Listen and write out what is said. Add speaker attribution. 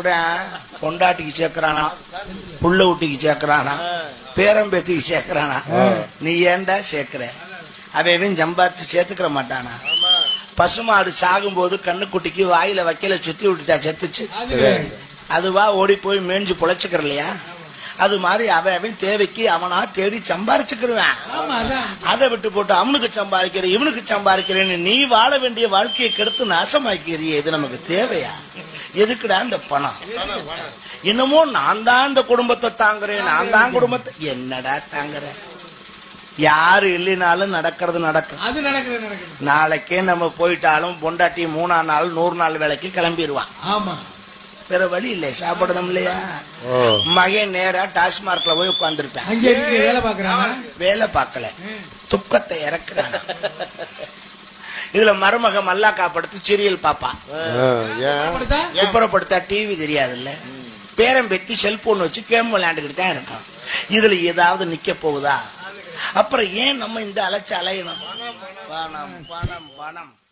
Speaker 1: பொண்டாட்டிக்கு சேர்க்கறானா புள்ள ஊட்டிக்கு சேர்க்கறானா பேரம்பேத்திக்கு சேர்க்கறானா நீ ஏன்டா சேர்க்கிற அவன் இவன் சம்பாரிச்சு சேர்த்துக்கிற மாட்டானா பசுமாடு சாகும்போது கண்ணுக்குட்டிக்கு வாயில வைக்கல சுத்தி விட்டுட்டா செத்துச்சு அதுவா ஓடி போய் மேய்ஞ்சு பொழைச்சுக்கிற இல்லையா அது மாதிரி அவன் அவன் தேவைக்கு அவனா தேடி சம்பாரிச்சுக்கிருவேன்
Speaker 2: ஆமா அதான்
Speaker 1: அதை விட்டு போட்டு அவனுக்கு சம்பாதிக்கிற இவனுக்கு சம்பாதிக்கிறேன்னு நீ வாழ வேண்டிய வாழ்க்கையை கெடுத்து நாசமாக்கிறியே இது நமக்கு தேவையா எதுக்குடா இந்த பணம் என்னமோ நான் தான் இந்த குடும்பத்தை தாங்குறேன் நான் தான் குடும்பத்தை என்னடா தாங்குறேன் யாரு இல்லைனாலும் நடக்கிறது நடக்கும்
Speaker 2: அது நடக்குது நடக்குது
Speaker 1: நாளைக்கே நம்ம போயிட்டாலும் பொண்டாட்டி மூணா நாள் நூறு நாள் வேலைக்கு கிளம்பிடுவான்
Speaker 2: ஆமா
Speaker 1: வேற வழி இல்லை சாப்பிடணும் இல்லையா மகன் நேரா டாஸ்மார்க்ல போய் உட்கார்ந்துருப்பேன்
Speaker 2: அங்க இருக்கு வேலை பாக்குறாங்க
Speaker 1: வேலை பார்க்கல துக்கத்தை இறக்குறாங்க இதுல மருமக மல்லாக்கா படுத்து சீரியல் பாப்பா
Speaker 2: அப்படித்தா?
Speaker 1: குப்புறப்படுத்தா டிவி தெரியாதுல்ல பேரன் பெத்தி செல்போன் வச்சு கேம் விளையாண்டுக்கிட்டு தான் இருக்கான் இதுல ஏதாவது நிக்க போகுதா அப்புறம் ஏன் நம்ம இந்த அலைச்சு அலையணும் பணம் பணம் பணம்